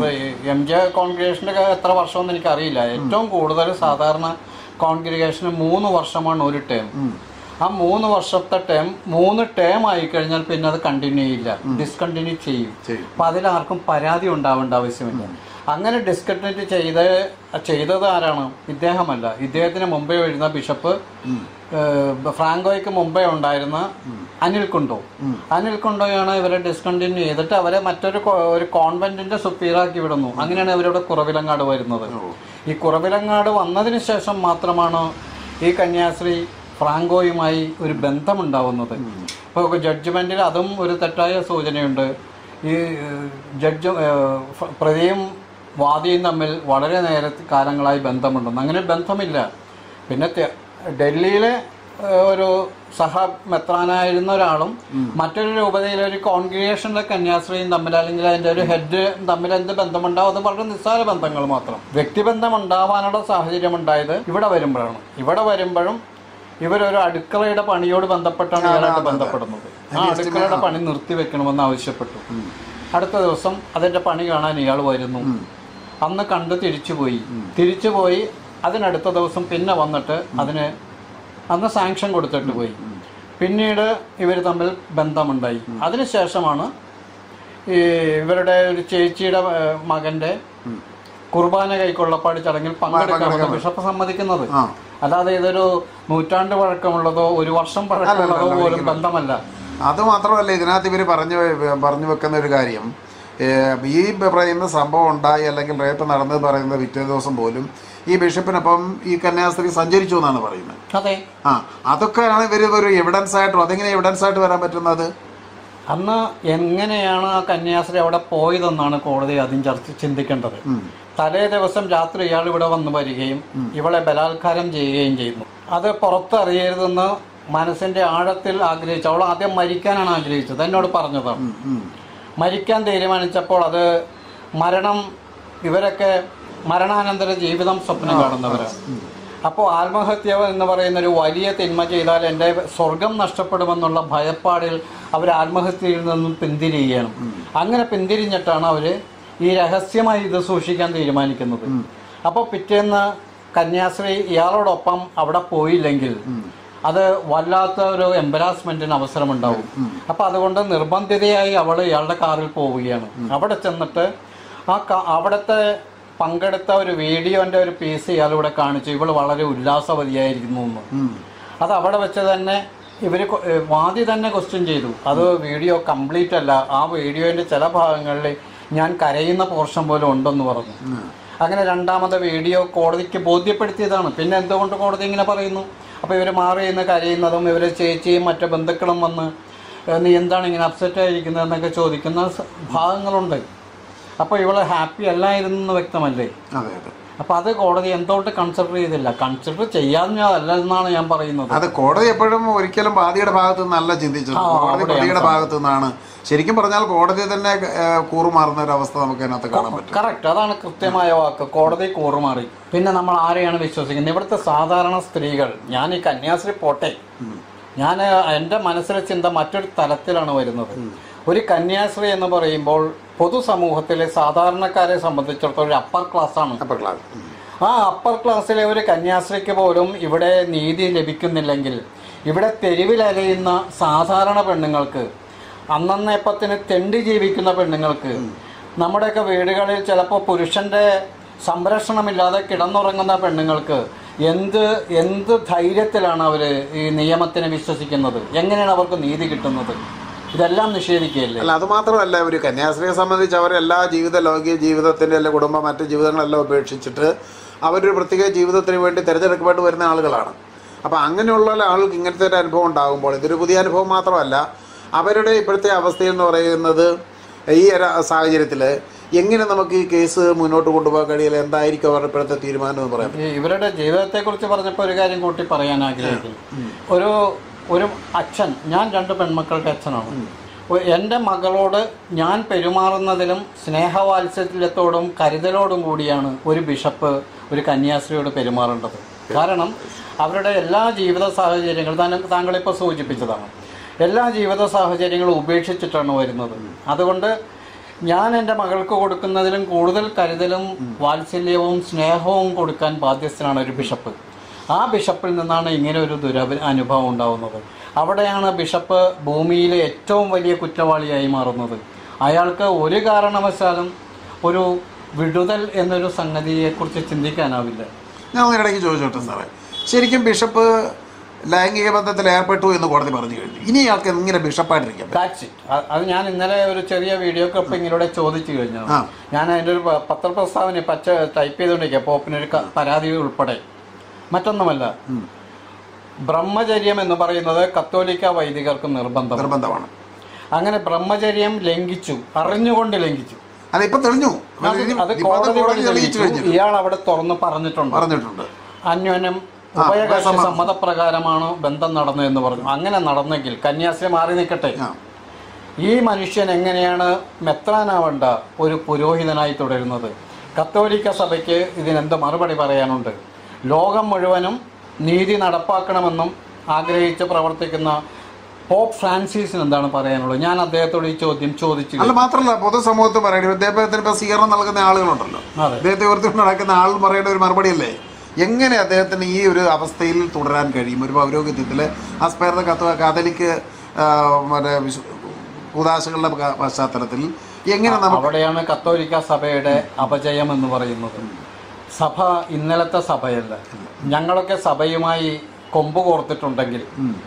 S2: എം ജെ കോൺഗ്രിഗേഷന്റെ എത്ര വർഷമെന്ന് എനിക്കറിയില്ല ഏറ്റവും കൂടുതൽ സാധാരണ കോൺഗ്രിഗേഷന് മൂന്ന് വർഷമാണ് ഒരു ടേം ആ മൂന്ന് വർഷത്തെ ടേം മൂന്ന് ടേം ആയി കഴിഞ്ഞാൽ പിന്നെ അത് കണ്ടിന്യൂ ചെയ്യില്ല ഡിസ്കണ്ടിന്യൂ ചെയ്യും
S1: ചെയ്യും.
S2: അപ്പൊ അതിലാർക്കും പരാതി ഉണ്ടാവേണ്ട ആവശ്യമില്ല അങ്ങനെ ഡിസ്കണ്ടിന്യൂ ചെയ്ത് ചെയ്തത് ആരാണ് ഇദ്ദേഹമല്ല ഇദ്ദേഹത്തിന് മുമ്പേ വരുന്ന ബിഷപ്പ് ഏഹ്, ഫ്രാങ്കോയ്ക്ക് മുമ്പേ ഉണ്ടായിരുന്ന അനിൽ കുണ്ടോ അനിൽ കുണ്ടോയാണ് ഇവരെ ഡിസ്കണ്ടിന്യൂ ചെയ്തിട്ട് അവരെ മറ്റൊരു കോ- ഒരു കോൺവെന്റിന്റെ സുപ്പീറാക്കി വിടുന്നു അങ്ങനെയാണ് ഇവരുടെ കുറവിലങ്ങാട് വരുന്നത് ഈ കുറവിലങ്ങാട് വന്നതിന് ശേഷം മാത്രമാണ് ഈ കന്യാസ്ത്രീ ഫ്രാങ്കോയുമായി ഒരു ബന്ധമുണ്ടാവുന്നത് ഇപ്പോൾ ജഡ്ജ്മെന്റിൽ അതും ഒരു തെറ്റായ സൂചനയുണ്ട് ഈ ഏഹ്, ജഡ്ജ് ഏഹ്, ഫ- പ്രതിയും വാദിയും തമ്മിൽ വളരെ നേരെ കാലങ്ങളായി ബന്ധമുണ്ടെന്ന് അങ്ങനെ ബന്ധമില്ല പിന്നെ തെ- ഡൽഹിയിലെ ഏഹ്, ഒരു സഹ മെത്രാനായിരുന്ന ഒരാളും മറ്റൊരു രൂപതയിലെ ഒരു കോൺഗ്രിഗേഷനിലെ കന്യാസ്ത്രീയും തമ്മിൽ അല്ലെങ്കിൽ അതിന്റെ ഒരു ഹെഡ് തമ്മിൽ എന്ത് ബന്ധമുണ്ടാവും അത് വളരെ നിസ്സാര ബന്ധങ്ങൾ മാത്രം വ്യക്തിബന്ധം ഉണ്ടാവാനുള്ള സാഹചര്യം ഉണ്ടായത് ഇവിടെ വരുമ്പോഴാണ് ഇവിടെ വരുമ്പോഴും ഇവരൊരു അടുക്കളയുടെ പണിയോട് ബന്ധപ്പെട്ടാണ്
S1: ആ,
S2: ഇയാളായിട്ട്
S1: അതെ.
S2: ബന്ധപ്പെടുന്നത് ആ
S1: അതിന്റെ
S2: അടുക്കളയുടെ പണി നിർത്തിവെക്കണമെന്ന് ആവശ്യപ്പെട്ടു അടുത്ത ദിവസം അതിന്റെ പണി കാണാൻ ഇയാൾ വരുന്നു അന്ന് കണ്ട് തിരിച്ചുപോയി തിരിച്ചുപോയി അതിനടുത്ത ദിവസം പിന്നെ വന്നിട്ട് അതിന് അന്ന് സാങ്ഷൻ കൊടുത്തിട്ട് പോയി പിന്നീട് ഇവർ തമ്മിൽ ബന്ധമുണ്ടായി അതിനുശേഷമാണ് ഈ ഇവരുടെ ഒരു ചേച്ചിയുടെ ഏഹ്, മകന്റെ കുർബാന കൈക്കൊള്ളപ്പാട് ചടങ്ങിൽ പങ്കെടുക്കാമെന്ന് ബിഷപ്പ് സമ്മതിക്കുന്നത്
S1: ആ
S2: അല്ലാതെ ഇതൊരു നൂറ്റാണ്ട് പഴക്കമുള്ളതോ ഒരു വർഷം പഴക്കമുള്ളതോ പോലും ബന്ധമല്ല
S1: അത് മാത്രമല്ല ഇതിനകത്ത് ഇവർ പറഞ്ഞു വെ- പറഞ്ഞു വെക്കുന്ന ഒരു കാര്യം ഏഹ്, ഈ പറയുന്ന സംഭവം ഉണ്ടായി അല്ലെങ്കിൽ റേപ്പ് നടന്നത് പറയുന്ന പിറ്റേ ദിവസം പോലും ഈ ബിഷപ്പിനൊപ്പം ഈ കന്യാസ്ത്രീ സഞ്ചരിച്ചു എന്നാണ് പറയുന്നത്
S2: അതെ
S1: ആ അതൊക്കെയാണ് ഇവർ ഒരു എവിഡൻസ് ആയിട്ടും അതെങ്ങനെ എവിഡൻസ് ആയിട്ട് വരാൻ പറ്റുന്നത്
S2: അന്ന് എങ്ങനെയാണ് ആ കന്യാസ്ത്രീ അവിടെ പോയതെന്നാണ് കോടതി ആദ്യം ചർച്ച ചിന്തിക്കേണ്ടത് തലേ ദിവസം രാത്രി ഇയാൾ ഇവിടെ വന്നു വരികയും ഇവളെ ബലാത്കാരം ചെയ്യുകയും ചെയ്യുന്നു അത് പുറത്തറിയരുതെന്ന് മനസ്സിന്റെ ആഴത്തിൽ ആഗ്രഹിച്ചു അവൾ ആദ്യം മരിക്കാനാണ് ആഗ്രഹിച്ചത് എന്നോട് പറഞ്ഞതാണ്
S1: ഉം.
S2: മരിക്കാൻ തീരുമാനിച്ചപ്പോൾ അത് മരണം ഇവരൊക്കെ മരണാനന്തര ജീവിതം സ്വപ്നം കാണുന്നവരാണ് അപ്പോൾ ആത്മഹത്യ എന്ന് പറയുന്ന ഒരു വലിയ തിന്മ ചെയ്താൽ എൻ്റെ സ്വർഗം നഷ്ടപ്പെടുമെന്നുള്ള ഭയപ്പാടിൽ അവർ ആത്മഹത്യയിൽ നിന്നും പിന്തിരിയുകയാണ് അങ്ങനെ പിന്തിരിഞ്ഞിട്ടാണ് അവർ ഈ രഹസ്യമായി ഇത് സൂക്ഷിക്കാൻ തീരുമാനിക്കുന്നത് അപ്പോൾ പിറ്റേന്ന് കന്യാസ്ത്രീ ഇയാളോടൊപ്പം അവിടെ പോയില്ലെങ്കിൽ അത് വല്ലാത്ത ഒരു എംബരാസ്മെന്റിന് അവസരമുണ്ടാവും അപ്പൊ അതുകൊണ്ട് നിർബന്ധിതയായി അവൾ ഇയാളുടെ കാറിൽ പോവുകയാണ് അവിടെ ചെന്നിട്ട് ആ കാ- അവിടുത്തെ പങ്കെടുത്ത ഒരു വീഡിയോന്റെ ഒരു പീസ് ഇയാൾ ഇവിടെ കാണിച്ചു ഇവൾ വളരെ ഉല്ലാസവതിയായിരിക്കുന്നു എന്ന് അത് അവിടെ വെച്ച് തന്നെ ഇവര് കൊ- ഏ, വാദി തന്നെ ക്വസ്റ്റ്യൻ ചെയ്തു അത് വീഡിയോ കംപ്ലീറ്റ് അല്ല ആ വീഡിയോന്റെ ചില ഭാഗങ്ങളിൽ ഞാൻ കരയുന്ന പോർഷൻ പോലും ഉണ്ടെന്ന് പറഞ്ഞു അങ്ങനെ രണ്ടാമത്തെ വീഡിയോ കോടതിക്ക് ബോധ്യപ്പെടുത്തിയതാണ് പിന്നെ എന്തുകൊണ്ട് കോടതി ഇങ്ങനെ പറയുന്നു അപ്പോൾ ഇവർ മാറി നിന്ന് കരയുന്നതും ഇവരെ ചേച്ചിയും മറ്റു ബന്ധുക്കളും വന്ന് "ഏ, നീ എന്താണ് ഇങ്ങനെ അപ്സെറ്റ് ആയിരിക്കുന്നതെന്നൊക്കെ ചോദിക്കുന്ന സ- ഭാഗങ്ങളുണ്ട് അപ്പോൾ ഇവള് ഹാപ്പി അല്ലായിരുന്നു എന്ന് വ്യക്തമല്ലേ
S1: അതെ അതെ
S2: അപ്പോൾ അത് കോടതി എന്തുകൊണ്ട് കൺസിഡർ ചെയ്തില്ല കൺസിഡർ ചെയ്യാഞ്ഞതല്ല എന്നാണ് ഞാൻ പറയുന്നത്
S1: അത് കോടതി എപ്പോഴും ഒരിക്കലും ബാധിയുടെ ഭാഗത്തു നിന്നല്ല ചിന്തിച്ചത്
S2: ആ,
S1: കോടതി
S2: അവിടെയാണ്
S1: പ്രതിയുടെ ഭാഗത്തു നിന്നാണ് ശരിക്കും പറഞ്ഞാൽ കോടതി തന്നെ ഏഹ്, കൂറുമാറുന്ന ഒരു അവസ്ഥ നമുക്ക് അതിനകത്ത് കാണാൻ പറ്റും
S2: കറക്റ്റ് അതാണ് കൃത്യമായ വാക്ക് കോടതി കൂറുമാറി പിന്നെ നമ്മൾ ആരെയാണ് വിശ്വസിക്കുന്നത് ഇവിടുത്തെ സാധാരണ സ്ത്രീകൾ ഞാൻ ഈ കന്യാസ്ത്രീ പോട്ടെ ഞാൻ എൻ്റെ മനസ്സിലെ ചിന്ത മറ്റൊരു തലത്തിലാണ് വരുന്നത് ഒരു കന്യാസ്ത്രീ എന്ന് പറയുമ്പോൾ പൊതുസമൂഹത്തിലെ സാധാരണക്കാരെ സംബന്ധിച്ചിടത്തോളം ഒരു അപ്പർ ക്ലാസ് ആണ്
S1: അപ്പർ ക്ലാസ്
S2: ആ അപ്പർ ക്ലാസ്സിലെ ഒരു കന്യാസ്ത്രീക്ക് പോലും ഇവിടെ നീതി ലഭിക്കുന്നില്ലെങ്കിൽ ഇവിടെ തെരുവിലലയുന്ന സാധാരണ പെണ്ണുങ്ങൾക്ക് അന്നന്നേപ്പത്തിന് തെണ്ടി ജീവിക്കുന്ന പെണ്ണുങ്ങൾക്ക് നമ്മുടെയൊക്കെ വീടുകളിൽ ചിലപ്പോൾ പുരുഷന്റെ സംരക്ഷണമില്ലാതെ കിടന്നുറങ്ങുന്ന പെണ്ണുങ്ങൾക്ക് എന്ത് എന്ത് ധൈര്യത്തിലാണ് അവർ ഈ നിയമത്തിനെ വിശ്വസിക്കുന്നത് എങ്ങനെയാണ് അവർക്ക് നീതി കിട്ടുന്നത് ഇതെല്ലാം നിഷേധിക്കുകയല്ലേ
S1: അല്ല അത് മാത്രമല്ല ഒരു കന്യാസ്ത്രീയെ സംബന്ധിച്ച് അവരെല്ലാ ജീവിത ലൗകിക ജീവിതത്തിൻ്റെ അല്ലെ കുടുംബം മറ്റ് ജീവിതങ്ങളെല്ലാം ഉപേക്ഷിച്ചിട്ട് അവരൊരു പ്രത്യേക ജീവിതത്തിന് വേണ്ടി തിരഞ്ഞെടുക്കപ്പെട്ട് വരുന്ന ആളുകളാണ് അപ്പോൾ അങ്ങനെയുള്ള ആൾക്ക് ഇങ്ങനത്തെ ഒരു അനുഭവം ഉണ്ടാകുമ്പോൾ ഇതൊരു പുതിയ അനുഭവം മാത്രമല്ല അവരുടെ ഇപ്പോഴത്തെ അവസ്ഥ എന്ന് പറയുന്നത് ഈ ഒരു സാഹചര്യത്തിൽ എങ്ങനെ നമുക്ക് ഈ കേസ് മുന്നോട്ട് കൊണ്ടുപോകാൻ കഴിയില്ല എന്തായിരിക്കും അവരുടെ ഇപ്പോഴത്തെ തീരുമാനം എന്ന് പറയാം
S2: ഈ ഇവരുടെ ജീവിതത്തെ കുറിച്ച് പറഞ്ഞപ്പോൾ ഒരു കാര്യം കൂട്ടി പറയാൻ ആഗ്രഹിക്കുന്നു ഒരു ഒരു അച്ഛൻ ഞാൻ രണ്ട് പെൺമക്കളുടെ അച്ഛനാണ് ഒ- എൻ്റെ മകളോട് ഞാൻ പെരുമാറുന്നതിലും സ്നേഹവാത്സല്യത്തോടും കരുതലോടും കൂടിയാണ് ഒരു ബിഷപ്പ് ഒരു കന്യാസ്ത്രീയോട് പെരുമാറേണ്ടത് കാരണം അവരുടെ എല്ലാ ജീവിത സാഹചര്യങ്ങളും താങ്കൾ താങ്കളിപ്പോൾ സൂചിപ്പിച്ചതാണ് എല്ലാ ജീവിത സാഹചര്യങ്ങളും ഉപേക്ഷിച്ചിട്ടാണ് വരുന്നത് അതുകൊണ്ട് ഞാൻ എൻ്റെ മകൾക്ക് കൊടുക്കുന്നതിലും കൂടുതൽ കരുതലും വാത്സല്യവും സ്നേഹവും കൊടുക്കാൻ ബാധ്യസ്ഥനാണ് ഒരു ബിഷപ്പ് ആ ബിഷപ്പിൽ നിന്നാണ് ഇങ്ങനെ ഒരു ദുരഭ അനുഭവം ഉണ്ടാവുന്നത് അവിടെയാണ് ബിഷപ്പ് ഭൂമിയിലെ ഏറ്റവും വലിയ കുറ്റവാളിയായി മാറുന്നത് അയാൾക്ക് ഒരു കാരണവശാലും ഒരു വിടുതൽ എന്നൊരു സംഗതിയെക്കുറിച്ച് ചിന്തിക്കാനാവില്ല
S1: ഞാൻ ഒന്നിടയ്ക്ക് ചോദിച്ചോട്ടെ സാറേ ശരിക്കും ബിഷപ്പ് ലൈംഗിക ബന്ധത്തിൽ ഏർപ്പെട്ടു എന്ന് കോടതി പറഞ്ഞു കഴിഞ്ഞു ഇനി ഇയാൾക്ക് എങ്ങനെ ബിഷപ്പായിട്ടിരിക്കാം
S2: That's it. അ- അത് ഞാൻ ഇന്നലെ ഒരു ചെറിയ വീഡിയോ ക്ലിപ്പിങ്ങിലൂടെ ചോദിച്ചു കഴിഞ്ഞു
S1: ആ.
S2: ഞാൻ അതിൻ്റെ ഒരു പ- പത്രപ്രസ്താവന പച്ച ടൈപ്പ് ചെയ്തുകൊണ്ടിരിക്കുക പോപ്പിനൊരു ക- പരാതി ഉൾപ്പെടെ മറ്റൊന്നുമല്ല ബ്രഹ്മചര്യം എന്ന് പറയുന്നത് കത്തോലിക്ക വൈദികർക്ക് നിർബന്ധം
S1: നിർബന്ധമാണ്
S2: അങ്ങനെ ബ്രഹ്മചര്യം ലംഘിച്ചു അറിഞ്ഞുകൊണ്ട് ലംഘിച്ചു
S1: അല്ല ഇപ്പൊ തെളിഞ്ഞു
S2: അത്
S1: ഇനി-
S2: അത്
S1: ഇപ്പൊ അത്
S2: കോടതി
S1: കോടതി
S2: വഴി
S1: തെളിയിച്ചു
S2: തെളിയിച്ചു.
S1: കഴിഞ്ഞു
S2: ഇയാൾ അവിടെ തുറന്ന് പറഞ്ഞിട്ടുണ്ട്
S1: പറഞ്ഞിട്ടുണ്ട്
S2: അന്യോന്യം
S1: ആ,
S2: ഉഭയകക്ഷി
S1: സമ്മതം.
S2: സമ്മതപ്രകാരമാണ് ബന്ധം നടന്നതെന്ന് പറഞ്ഞു അങ്ങനെ നടന്നെങ്കിൽ കന്യാസ്ത്രീ മാറി നിൽക്കട്ടെ
S1: ആ
S2: ഈ മനുഷ്യൻ എങ്ങനെയാണ് മെത്രാനാവേണ്ട ഒരു പുരോഹിതനായി തുടരുന്നത് കത്തോലിക്ക സഭയ്ക്ക് ഇതിനെന്ത് മറുപടി പറയാനുണ്ട് ലോകം മുഴുവനും നീതി നടപ്പാക്കണമെന്നും ആഗ്രഹിച്ച് പ്രവർത്തിക്കുന്ന പോപ്പ് ഫ്രാൻസിസിന് എന്താണ് പറയാനുള്ളത് ഞാൻ അദ്ദേഹത്തോട് ഈ ചോദ്യം ചോദിച്ചു
S1: അല്ല മാത്രമല്ല പൊതുസമൂഹത്തിൽ പറയണത് അദ്ദേഹത്തിന് ഇപ്പൊ സ്വീകരണം നൽകുന്ന ആളുകളുണ്ടല്ലോ
S2: അതെ
S1: അദ്ദേഹത്തെ ഉയർത്തിക്കൊണ്ട് നടക്കുന്ന ആൾ പറയേണ്ട ഒരു മറുപടിയല്ലേ എങ്ങനെ അദ്ദേഹത്തിന് ഈ ഒരു അവസ്ഥയിൽ തുടരാൻ കഴിയും ഒരു പൗരോഹിത്യത്തിൽ അസ്പയർന്ന കത്ത് കാതലിക്ക് ആ, മറ്റേ വിശു- കൂതാശകളുടെ പ- പശ്ചാത്തലത്തിൽ എങ്ങനെ നമുക്ക്
S2: അവിടെയാണ് കത്തോലിക്ക സഭയുടെ അപജയം എന്ന് പറയുന്നത് സഭ ഇന്നലത്തെ സഭയല്ല ഞങ്ങളൊക്കെ സഭയുമായി കൊമ്പ് കോർത്തിട്ടുണ്ടെങ്കിൽ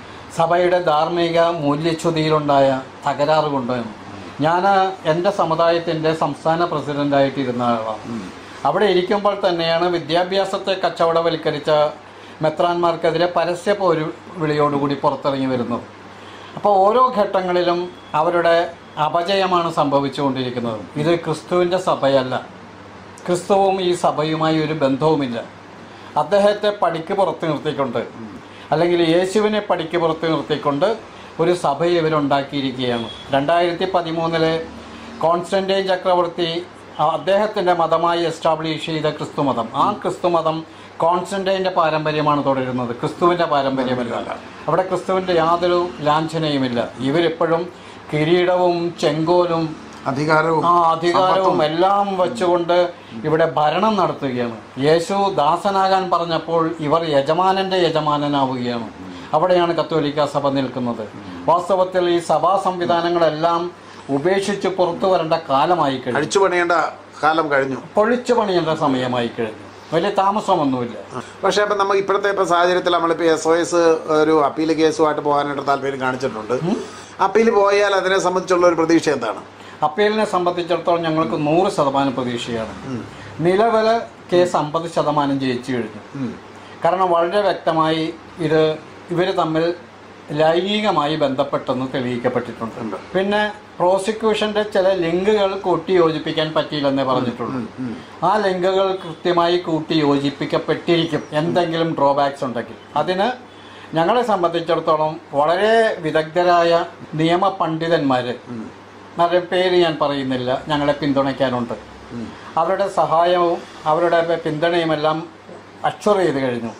S2: സഭയുടെ ധാർമ്മിക മൂല്യച്യുതിയിലുണ്ടായ തകരാറ് കൊണ്ടാണ് ഞാൻ എൻ്റെ സമുദായത്തിൻ്റെ സംസ്ഥാന പ്രസിഡൻ്റായിട്ടിരുന്ന ആളാണ് അവിടെ ഇരിക്കുമ്പോൾ തന്നെയാണ് വിദ്യാഭ്യാസത്തെ കച്ചവടവൽക്കരിച്ച മെത്രാന്മാർക്കെതിരെ പരസ്യ പോരു വിളിയോടുകൂടി പുറത്തിറങ്ങി വരുന്നത് അപ്പോൾ ഓരോ ഘട്ടങ്ങളിലും അവരുടെ അപജയമാണ് സംഭവിച്ചുകൊണ്ടിരിക്കുന്നത് ഇത് ക്രിസ്തുവിൻ്റെ സഭയല്ല ക്രിസ്തുവും ഈ സഭയുമായി ഒരു ബന്ധവുമില്ല അദ്ദേഹത്തെ പടിക്ക് പുറത്ത് നിർത്തിക്കൊണ്ട് അല്ലെങ്കിൽ യേശുവിനെ പടിക്ക് പുറത്ത് നിർത്തിക്കൊണ്ട് ഒരു സഭ ഇവരുണ്ടാക്കിയിരിക്കുകയാണ് രണ്ടായിരത്തി പതിമൂന്നില് കോൺസ്റ്റന്റൈൻ ചക്രവർത്തി ആ- അദ്ദേഹത്തിന്റെ മതമായി എസ്റ്റാബ്ലിഷ് ചെയ്ത ക്രിസ്തുമതം ആ ക്രിസ്തുമതം കോൺസ്റ്റന്റൈൻ്റെ പാരമ്പര്യമാണ് തുടരുന്നത് ക്രിസ്തുവിന്റെ പാരമ്പര്യമല്ല അവിടെ ക്രിസ്തുവിന്റെ യാതൊരു ലാഞ്ചനയുമില്ല ഇവരെപ്പോഴും കിരീടവും ചെങ്കോലും
S1: അധികാരവും
S2: ആ അധികാരവും എല്ലാം വെച്ചുകൊണ്ട് ഇവിടെ ഭരണം നടത്തുകയാണ് യേശു ദാസനാകാൻ പറഞ്ഞപ്പോൾ ഇവർ യജമാനന്റെ യജമാനനാവുകയാണ് അവിടെയാണ് കത്തോലിക്ക സഭ നിൽക്കുന്നത് വാസ്തവത്തിൽ ഈ സഭാ സംവിധാനങ്ങളെല്ലാം ഉപേക്ഷിച്ച് പുറത്തു വരേണ്ട കാലമായി കഴിഞ്ഞു
S1: അഴിച്ചു പണിയേണ്ട കാലം കഴിഞ്ഞു
S2: പൊളിച്ചു പണിയേണ്ട സമയമായി കഴിഞ്ഞു വലിയ താമസമൊന്നുമില്ല
S1: പക്ഷേ ഇപ്പം നമുക്ക് ഇപ്പോഴത്തെ ഇപ്പം സാഹചര്യത്തിൽ നമ്മളിപ്പോൾ എസ് ഒ എസ് ഒരു അപ്പീൽ കേസുമായിട്ട് പോകാനായിട്ട് താല്പര്യം കാണിച്ചിട്ടുണ്ട് അപ്പീൽ പോയാൽ അതിനെ സംബന്ധിച്ചുള്ള ഒരു പ്രതീക്ഷ എന്താണ്
S2: അപ്പീലിനെ സംബന്ധിച്ചിടത്തോളം ഞങ്ങൾക്ക് നൂറ് ശതമാനം പ്രതീക്ഷയാണ് നിലവിലെ കേസ് അമ്പത് ശതമാനം ജയിച്ചു കഴിഞ്ഞു കാരണം വളരെ വ്യക്തമായി ഇത് ഇവർ തമ്മിൽ ലൈംഗികമായി ബന്ധപ്പെട്ടെന്ന് തെളിയിക്കപ്പെട്ടിട്ടുണ്ട് പിന്നെ പ്രോസിക്യൂഷന്റെ ചില ലിങ്കുകൾ കൂട്ടി യോജിപ്പിക്കാൻ പറ്റിയില്ലെന്നേ പറഞ്ഞിട്ടുള്ളൂ ആ ലിങ്കുകൾ കൃത്യമായി കൂട്ടി യോജിപ്പിക്കപ്പെട്ടിരിക്കും എന്തെങ്കിലും ഡ്രോബാക്സ് ഉണ്ടെങ്കിൽ അതിന് ഞങ്ങളെ സംബന്ധിച്ചിടത്തോളം വളരെ വിദഗ്ധരായ നിയമ പണ്ഡിതന്മാര് അവരുടെ പേര് ഞാൻ പറയുന്നില്ല ഞങ്ങളെ പിന്തുണയ്ക്കാനുണ്ട് അവരുടെ സഹായവും അവരുടെ പിന്തുണയുമെല്ലാം അക്ഷർ ചെയ്ത് കഴിഞ്ഞു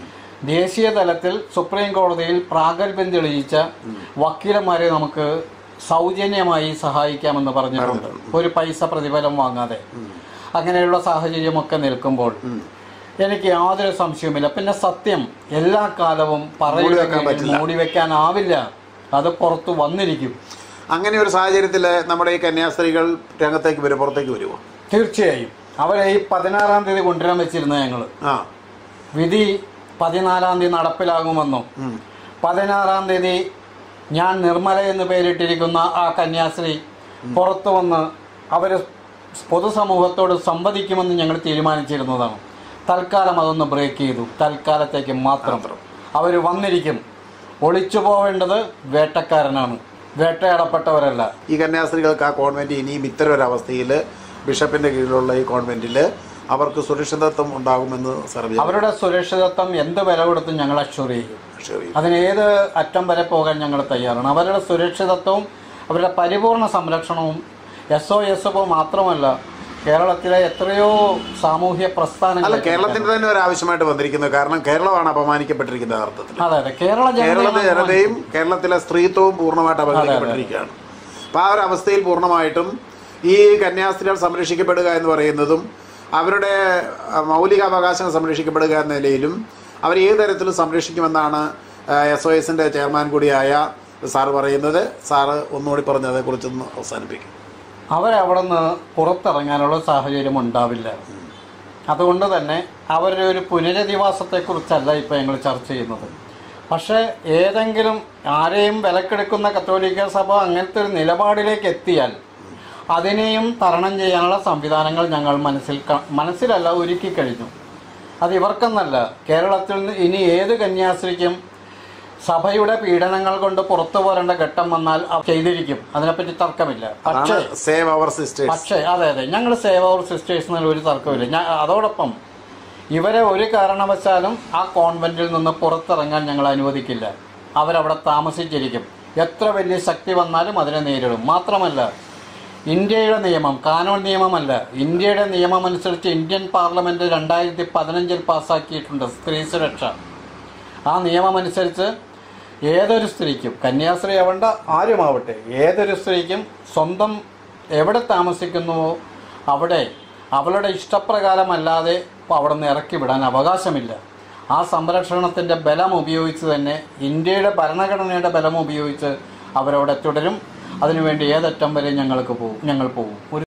S2: ദേശീയ തലത്തിൽ സുപ്രീം കോടതിയിൽ പ്രാഗൽഭ്യം തെളിയിച്ച വക്കീലന്മാരെ നമുക്ക് സൗജന്യമായി സഹായിക്കാമെന്ന് പറഞ്ഞിട്ടുണ്ട് ഒരു പൈസ പ്രതിഫലം വാങ്ങാതെ അങ്ങനെയുള്ള സാഹചര്യമൊക്കെ നിൽക്കുമ്പോൾ എനിക്ക് യാതൊരു സംശയവുമില്ല പിന്നെ സത്യം എല്ലാ കാലവും പറയുന്ന മൂടി വെക്കാനാവില്ല അത് പുറത്തു വന്നിരിക്കും
S1: അങ്ങനെ ഒരു സാഹചര്യത്തിൽ നമ്മുടെ ഈ കന്യാസ്ത്രീകൾ രംഗത്തേക്ക് വരും പുറത്തേക്ക് വരുമോ
S2: തീർച്ചയായും അവരെ ഈ പതിനാറാം തീയതി കൊണ്ടുവരാൻ വെച്ചിരുന്ന ഞങ്ങൾ
S1: ആ
S2: വിധി പതിനാലാം തീയതി നടപ്പിലാകുമെന്നും പതിനാറാം തീയതി ഞാൻ നിർമ്മല എന്ന് പേരിട്ടിരിക്കുന്ന ആ കന്യാസ്ത്രീ പുറത്തു വന്ന് അവർ പൊതുസമൂഹത്തോട് സംവദിക്കുമെന്ന് ഞങ്ങൾ തീരുമാനിച്ചിരുന്നതാണ് തൽക്കാലം അതൊന്ന് ബ്രേക്ക് ചെയ്തു തൽക്കാലത്തേക്ക് മാത്രം അവർ വന്നിരിക്കും ഒളിച്ചു പോവേണ്ടത് വേട്ടക്കാരനാണ് വേട്ടയാടപ്പെട്ടവരല്ല
S1: ഈ കന്യാസ്ത്രീകൾക്ക് ആ കോൺവെന്റ് ഇനിയും ഇത്തരം ഒരു അവസ്ഥയിൽ ബിഷപ്പിന്റെ കീഴിലുള്ള ഈ കോൺവെന്റിൽ അവർക്ക് സുരക്ഷിതത്വം ഉണ്ടാകുമെന്ന് സർവേ
S2: അവരുടെ സുരക്ഷിതത്വം എന്ത് വില കൊടുത്തും ഞങ്ങൾ അഷ്വർ ചെയ്യും അതിന് ഏത് അറ്റം വരെ പോകാൻ ഞങ്ങൾ തയ്യാറാണ് അവരുടെ സുരക്ഷിതത്വവും അവരുടെ പരിപൂർണ സംരക്ഷണവും എസ് ഒ എസ് ഒ മാത്രമല്ല കേരളത്തിലെ എത്രയോ സാമൂഹ്യ
S1: അല്ല
S2: പ്രസ്ഥാനങ്ങൾ
S1: കേരളത്തിന്റെ തന്നെ ഒരു ആവശ്യമായിട്ട് വന്നിരിക്കുന്നത് കാരണം കേരളമാണ് അപമാനിക്കപ്പെട്ടിരിക്കുന്നത് യഥാർത്ഥത്തിൽ
S2: അതെ അതെ കേരള
S1: കേരളത്തിലെ
S2: ജനത
S1: ജനതയും കേരളത്തിലെ സ്ത്രീത്വവും പൂർണ്ണമായിട്ട് അവഗണിക്കപ്പെട്ടിരിക്കുകയാണ് അപ്പം ആ ഒരു അവസ്ഥയിൽ പൂർണ്ണമായിട്ടും ഈ കന്യാസ്ത്രീകൾ സംരക്ഷിക്കപ്പെടുക എന്ന് പറയുന്നതും അവരുടെ ആ, മൗലിക അവകാശങ്ങൾ സംരക്ഷിക്കപ്പെടുക എന്ന നിലയിലും അവർ ഏത് തരത്തിലും സംരക്ഷിക്കുമെന്നാണ് എസ് ഒ എസിൻ്റെ ചെയർമാൻ കൂടിയായ സാറ് പറയുന്നത് സാറ് ഒന്നുകൂടി പറഞ്ഞ് അതേക്കുറിച്ചൊന്ന് അവസാനിപ്പിക്കും
S2: അവരവിടെ നിന്ന് പുറത്തിറങ്ങാനുള്ള സാഹചര്യം ഉണ്ടാവില്ല അതുകൊണ്ട് തന്നെ അവരുടെ ഒരു പുനരധിവാസത്തെക്കുറിച്ചല്ല ഇപ്പോൾ ഞങ്ങൾ ചർച്ച ചെയ്യുന്നത് പക്ഷേ ഏതെങ്കിലും ആരെയും വിലക്കെടുക്കുന്ന കത്തോലിക്ക സഭ അങ്ങനത്തെ ഒരു നിലപാടിലേക്ക് എത്തിയാൽ അതിനെയും തരണം ചെയ്യാനുള്ള സംവിധാനങ്ങൾ ഞങ്ങൾ മനസ്സിൽ ക- മനസ്സിലല്ല ഒരുക്കി കഴിഞ്ഞു അത് ഇവർക്കെന്നല്ല കേരളത്തിൽ നിന്ന് ഇനി ഏത് കന്യാസ്ത്രീക്കും സഭയുടെ പീഡനങ്ങൾ കൊണ്ട് പുറത്തു പോരേണ്ട ഘട്ടം വന്നാൽ അവർ ചെയ്തിരിക്കും അതിനെപ്പറ്റി തർക്കമില്ല പക്ഷേ
S1: അതാണ് സേവ് അവർ സിസ്റ്റേഴ്സ്
S2: പക്ഷേ അതെ അതെ ഞങ്ങൾ സേവ് അവർ സിസ്റ്റേഴ്സ് എന്നുള്ള ഒരു തർക്കമില്ല ഞാൻ അതോടൊപ്പം ഇവരെ ഒരു കാരണവശാലും ആ കോൺവെന്റിൽ നിന്ന് പുറത്തിറങ്ങാൻ ഞങ്ങൾ അനുവദിക്കില്ല അവരവിടെ താമസിച്ചിരിക്കും എത്ര വലിയ ശക്തി വന്നാലും അതിനെ നേരിടും മാത്രമല്ല ഇന്ത്യയുടെ നിയമം കാനോൺ നിയമമല്ല ഇന്ത്യയുടെ നിയമം അനുസരിച്ച് ഇന്ത്യൻ പാർലമെന്റ് രണ്ടായിരത്തി പതിനഞ്ചിൽ പാസ്സാക്കിയിട്ടുണ്ട് സ്ത്രീ സുരക്ഷ ആ നിയമമനുസരിച്ച് ഏതൊരു സ്ത്രീക്കും കന്യാസ്ത്രീ ആവേണ്ട ആരുമാവട്ടെ ഏതൊരു സ്ത്രീക്കും സ്വന്തം എവിടെ താമസിക്കുന്നുവോ അവിടെ അവളുടെ ഇഷ്ടപ്രകാരമല്ലാതെ അവിടെ നിന്ന് ഇറക്കി വിടാൻ അവകാശമില്ല ആ സംരക്ഷണത്തിൻ്റെ ബലം ഉപയോഗിച്ച് തന്നെ ഇന്ത്യയുടെ ഭരണഘടനയുടെ ബലം ഉപയോഗിച്ച് അവരവിടെ തുടരും അതിനുവേണ്ടി ഏതറ്റം വരെ ഞങ്ങൾക്ക് പോകും ഞങ്ങൾ പോകും ഒരു